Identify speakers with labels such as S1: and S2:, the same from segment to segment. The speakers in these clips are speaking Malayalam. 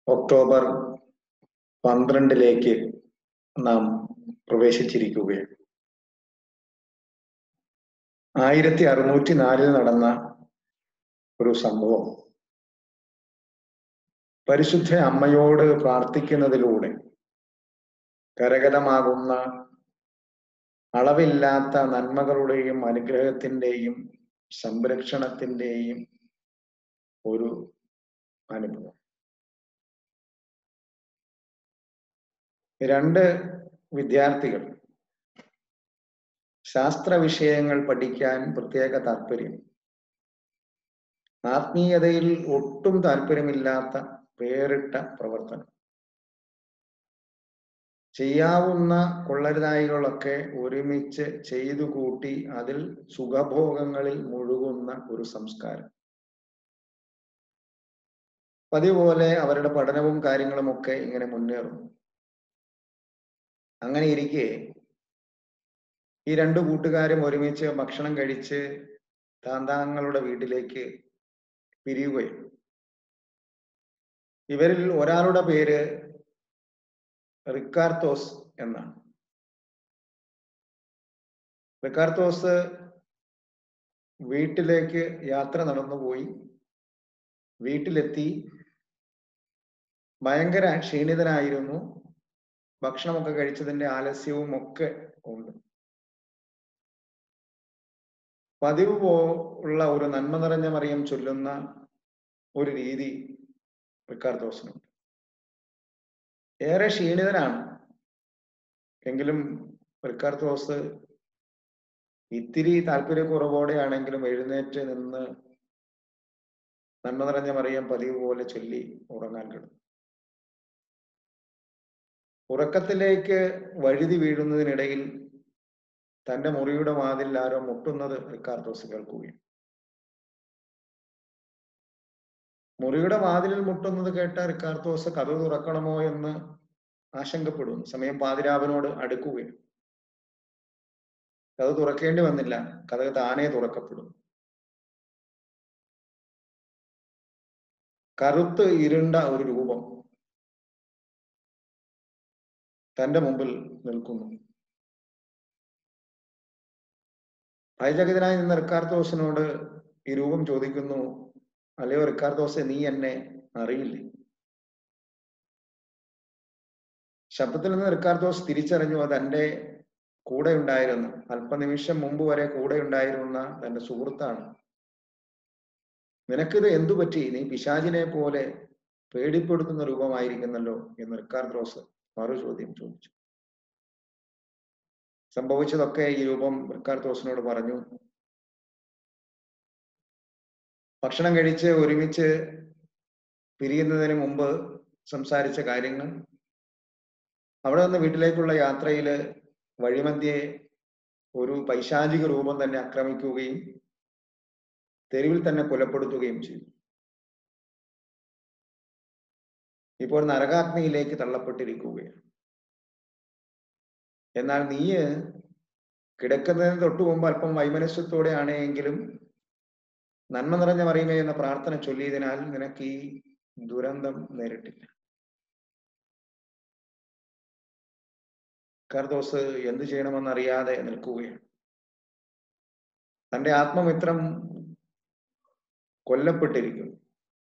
S1: ഒക്ടോബർ പന്ത്രണ്ടിലേക്ക് നാം പ്രവേശിച്ചിരിക്കുകയാണ് ആയിരത്തി അറുന്നൂറ്റി നാലിൽ നടന്ന ഒരു സംഭവം പരിശുദ്ധ അമ്മയോട് പ്രാർത്ഥിക്കുന്നതിലൂടെ കരകതമാകുന്ന അളവില്ലാത്ത നന്മകളുടെയും അനുഗ്രഹത്തിന്റെയും സംരക്ഷണത്തിന്റെയും ഒരു അനുഭവം രണ്ട് വിദ്യാർത്ഥികൾ ശാസ്ത്ര വിഷയങ്ങൾ പഠിക്കാൻ പ്രത്യേക താല്പര്യം ആത്മീയതയിൽ ഒട്ടും താല്പര്യമില്ലാത്ത വേറിട്ട പ്രവർത്തനം ചെയ്യാവുന്ന കൊള്ളരുതായികളൊക്കെ ഒരുമിച്ച് ചെയ്തു കൂട്ടി അതിൽ സുഖഭോഗങ്ങളിൽ മുഴുകുന്ന ഒരു സംസ്കാരം പതിപോലെ അവരുടെ പഠനവും കാര്യങ്ങളും ഒക്കെ ഇങ്ങനെ മുന്നേറുന്നു അങ്ങനെ ഇരിക്കെ ഈ രണ്ടു കൂട്ടുകാരും ഒരുമിച്ച് ഭക്ഷണം കഴിച്ച് താന്താങ്ങളുടെ വീട്ടിലേക്ക് പിരിയുകയും ഇവരിൽ ഒരാളുടെ പേര് റിക്കാർത്തോസ് എന്നാണ് റിക്കാർത്തോസ് വീട്ടിലേക്ക് യാത്ര നടന്നുപോയി വീട്ടിലെത്തി ഭയങ്കര ക്ഷീണിതനായിരുന്നു ഭക്ഷണമൊക്കെ കഴിച്ചതിന്റെ ആലസ്യവും ഒക്കെ ഉണ്ട് പതിവ് പോലുള്ള ഒരു നന്മ നിറഞ്ഞ മറിയം ചൊല്ലുന്ന ഒരു രീതി റിക്കാർത്തോസിനുണ്ട് ഏറെ ക്ഷീണിതനാണ് എങ്കിലും റിക്കാർത്തോസ് ഇത്തിരി താല്പര്യക്കുറവോടെയാണെങ്കിലും എഴുന്നേറ്റ് നിന്ന് നന്മ നിറഞ്ഞ മറിയം പതിവ് പോലെ ചൊല്ലി ഉറങ്ങാൻ കിടന്നു ഉറക്കത്തിലേക്ക് വഴുതി വീഴുന്നതിനിടയിൽ തന്റെ മുറിയുടെ വാതിൽ ആരോ മുട്ടുന്നത് റിക്കാർത്തോസ് കേൾക്കുകയും മുറിയുടെ വാതിലിൽ മുട്ടുന്നത് കേട്ട റിക്കാർത്തോസ് കഥ തുറക്കണമോ എന്ന് ആശങ്കപ്പെടുന്നു സമയം പാതിരാവനോട് അടുക്കുകയും കഥ തുറക്കേണ്ടി വന്നില്ല കഥ താനേ തുറക്കപ്പെടും കറുത്ത് ഇരുണ്ട ഒരു രൂപം തന്റെ മുമ്പിൽ നിൽക്കുന്നു ഭയചകിതനായി നിന്ന റിക്കാർത്തോസിനോട് ഈ രൂപം ചോദിക്കുന്നു അല്ലയോ റിക്കാർദോസെ നീ എന്നെ അറിയില്ലേ ശബ്ദത്തിൽ നിന്ന് റിക്കാർദോസ് തിരിച്ചറിഞ്ഞു അത് തന്റെ കൂടെ ഉണ്ടായിരുന്ന അല്പനിമിഷം മുമ്പ് വരെ കൂടെ ഉണ്ടായിരുന്ന തന്റെ സുഹൃത്താണ് നിനക്കിത് എന്തു പറ്റി നീ പിശാചിനെ പോലെ പേടിപ്പെടുത്തുന്ന രൂപമായിരിക്കുന്നല്ലോ എന്ന് റിക്കാർദ്രോസ് മറു ചോദ്യം ചോദിച്ചു സംഭവിച്ചതൊക്കെ ഈ രൂപം റിക്കാർത്തോസിനോട് പറഞ്ഞു ഭക്ഷണം കഴിച്ച് ഒരുമിച്ച് പിരിയുന്നതിന് മുമ്പ് സംസാരിച്ച കാര്യങ്ങൾ അവിടെ നിന്ന് വീട്ടിലേക്കുള്ള യാത്രയില് വഴിമധ്യേ ഒരു പൈശാചിക രൂപം തന്നെ ആക്രമിക്കുകയും തെരുവിൽ തന്നെ കൊലപ്പെടുത്തുകയും ചെയ്തു ഇപ്പോൾ നരകാഗ്നിയിലേക്ക് തള്ളപ്പെട്ടിരിക്കുകയാണ് എന്നാൽ നീ കിടക്കുന്നതിന് തൊട്ടു മുമ്പ് അല്പം വൈമനസ്യത്തോടെ ആണെങ്കിലും നന്മ നിറഞ്ഞ മറിയുമേ എന്ന പ്രാർത്ഥന ചൊല്ലിയതിനാൽ നിനക്ക് ഈ ദുരന്തം നേരിട്ടില്ല കർദോസ് എന്തു ചെയ്യണമെന്നറിയാതെ നിൽക്കുകയാണ് തന്റെ ആത്മമിത്രം കൊല്ലപ്പെട്ടിരിക്കുന്നു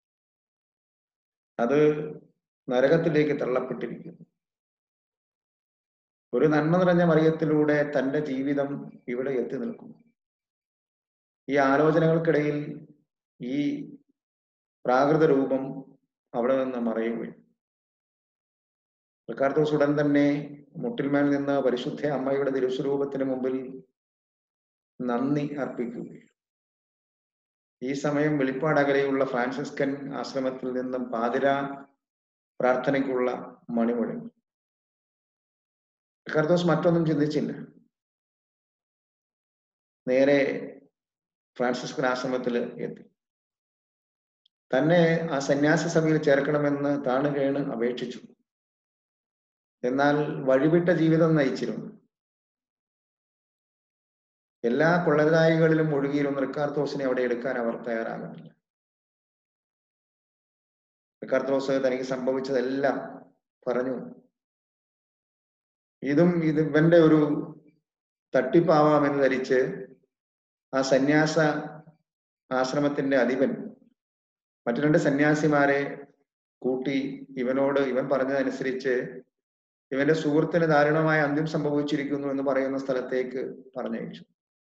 S1: അത് നരകത്തിലേക്ക് തള്ളപ്പെട്ടിരിക്കുന്നു ഒരു നന്മ നിറഞ്ഞ മറിയത്തിലൂടെ തന്റെ ജീവിതം ഇവിടെ എത്തി നിൽക്കുന്നു ഈ ആലോചനകൾക്കിടയിൽ ഈ പ്രാകൃത രൂപം അവിടെ നിന്ന് മറയുകയും റിക്കാർത്തോസ് ഉടൻ തന്നെ മുട്ടിൽമേൽ നിന്ന് പരിശുദ്ധ അമ്മയുടെ തിരുസ്വരൂപത്തിന് മുമ്പിൽ നന്ദി അർപ്പിക്കുകയും ഈ സമയം വെളിപ്പാടകലെയുള്ള ഫ്രാൻസിസ്കൻ ആശ്രമത്തിൽ നിന്നും പാതിര പ്രാർത്ഥനയ്ക്കുള്ള മണി മുഴങ്ങി റിക്കാർത്തോസ് മറ്റൊന്നും ചിന്തിച്ചില്ല നേരെ ഫ്രാൻസിസ്കൻ ആശ്രമത്തിൽ എത്തി തന്നെ ആ സന്യാസ സഭയിൽ ചേർക്കണമെന്ന് താണു കേണ് അപേക്ഷിച്ചു എന്നാൽ വഴിവിട്ട ജീവിതം നയിച്ചിരുന്നു എല്ലാ കൊള്ളരുതായികളിലും ഒഴുകിയിരുന്ന റിക്കാർത്തോസിനെ അവിടെ എടുക്കാൻ അവർ തയ്യാറാകുന്നില്ല കർത്തോസ് തനിക്ക് സംഭവിച്ചതെല്ലാം പറഞ്ഞു ഇതും ഇത് ഇവന്റെ ഒരു തട്ടിപ്പാവാമെന്ന് ധരിച്ച് ആ സന്യാസ ആശ്രമത്തിന്റെ അധിപൻ മറ്റു രണ്ട് സന്യാസിമാരെ കൂട്ടി ഇവനോട് ഇവൻ പറഞ്ഞതനുസരിച്ച് ഇവന്റെ സുഹൃത്തിന് ദാരുണമായ അന്ത്യം സംഭവിച്ചിരിക്കുന്നു എന്ന് പറയുന്ന സ്ഥലത്തേക്ക് പറഞ്ഞയച്ചു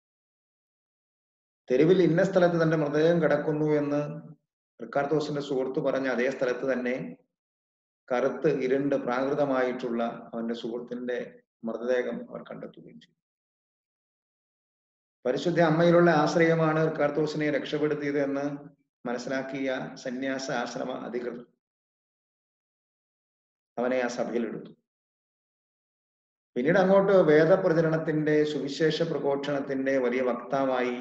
S1: തെരുവിൽ ഇന്ന സ്ഥലത്ത് തന്റെ മൃതദേഹം കിടക്കുന്നു എന്ന് റിക്കാർത്തോസിന്റെ സുഹൃത്ത് പറഞ്ഞ അതേ സ്ഥലത്ത് തന്നെ കറുത്ത് ഇരുണ്ട് പ്രാകൃതമായിട്ടുള്ള അവന്റെ സുഹൃത്തിന്റെ മൃതദേഹം അവർ കണ്ടെത്തുകയും ചെയ്തു പരിശുദ്ധ അമ്മയിലുള്ള ആശ്രയമാണ് റിക്കാർത്തോസിനെ രക്ഷപ്പെടുത്തിയത് എന്ന് മനസ്സിലാക്കിയ സന്യാസ ആശ്രമ അധികൃതർ അവനെ ആ സഭയിലെടുത്തു പിന്നീട് അങ്ങോട്ട് വേദപ്രചരണത്തിന്റെ സുവിശേഷ പ്രഘോഷണത്തിന്റെ വലിയ വക്താവായി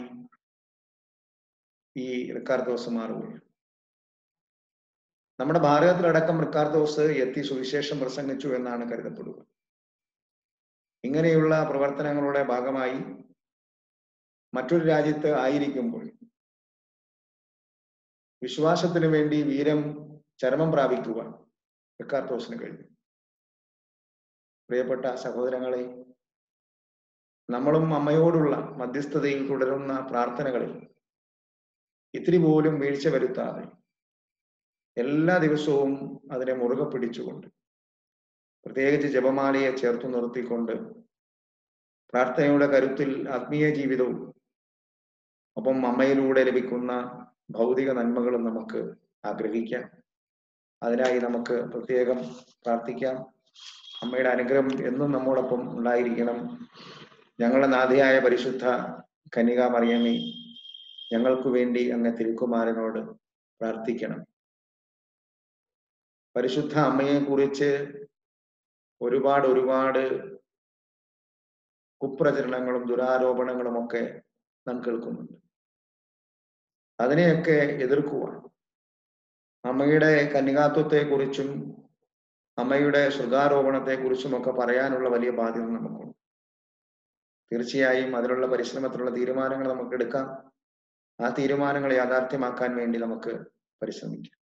S1: ഈ റിക്കാർദോസ് മാറുകയാണ് നമ്മുടെ ഭാരതത്തിലടക്കം റിക്കാർദോസ് എത്തി സുവിശേഷം പ്രസംഗിച്ചു എന്നാണ് കരുതപ്പെടുക ഇങ്ങനെയുള്ള പ്രവർത്തനങ്ങളുടെ ഭാഗമായി മറ്റൊരു രാജ്യത്ത് ആയിരിക്കുമ്പോൾ വിശ്വാസത്തിനു വേണ്ടി വീരം ചരമം പ്രാപിക്കുവാൻ റിക്കാർദോസിന് കഴിഞ്ഞു പ്രിയപ്പെട്ട സഹോദരങ്ങളെ നമ്മളും അമ്മയോടുള്ള മധ്യസ്ഥതയിൽ തുടരുന്ന പ്രാർത്ഥനകളിൽ ഇത്തിരി പോലും വീഴ്ച വരുത്താതെ എല്ലാ ദിവസവും അതിനെ മുറുകെ പിടിച്ചുകൊണ്ട് പ്രത്യേകിച്ച് ജപമാലയെ ചേർത്തു നിർത്തിക്കൊണ്ട് പ്രാർത്ഥനയുടെ കരുത്തിൽ ആത്മീയ ജീവിതവും ഒപ്പം അമ്മയിലൂടെ ലഭിക്കുന്ന ഭൗതിക നന്മകളും നമുക്ക് ആഗ്രഹിക്കാം അതിനായി നമുക്ക് പ്രത്യേകം പ്രാർത്ഥിക്കാം അമ്മയുടെ അനുഗ്രഹം എന്നും നമ്മോടൊപ്പം ഉണ്ടായിരിക്കണം ഞങ്ങളുടെ നാഥയായ പരിശുദ്ധ കന്യക മറിയമ്മേ ഞങ്ങൾക്ക് വേണ്ടി അങ്ങ് തിരുക്കുമാരനോട് പ്രാർത്ഥിക്കണം പരിശുദ്ധ അമ്മയെ കുറിച്ച് ഒരുപാട് ഒരുപാട് കുപ്രചരണങ്ങളും ദുരാരോപണങ്ങളും ഒക്കെ നാം കേൾക്കുന്നുണ്ട് അതിനെയൊക്കെ എതിർക്കുവാൻ അമ്മയുടെ കന്യകാത്വത്തെ കുറിച്ചും അമ്മയുടെ ശൃഗാരോപണത്തെ കുറിച്ചും ഒക്കെ പറയാനുള്ള വലിയ ബാധ്യത നമുക്കുണ്ട് തീർച്ചയായും അതിനുള്ള പരിശ്രമത്തിലുള്ള തീരുമാനങ്ങൾ നമുക്ക് എടുക്കാം ആ തീരുമാനങ്ങൾ യാഥാർത്ഥ്യമാക്കാൻ വേണ്ടി നമുക്ക് പരിശ്രമിക്കാം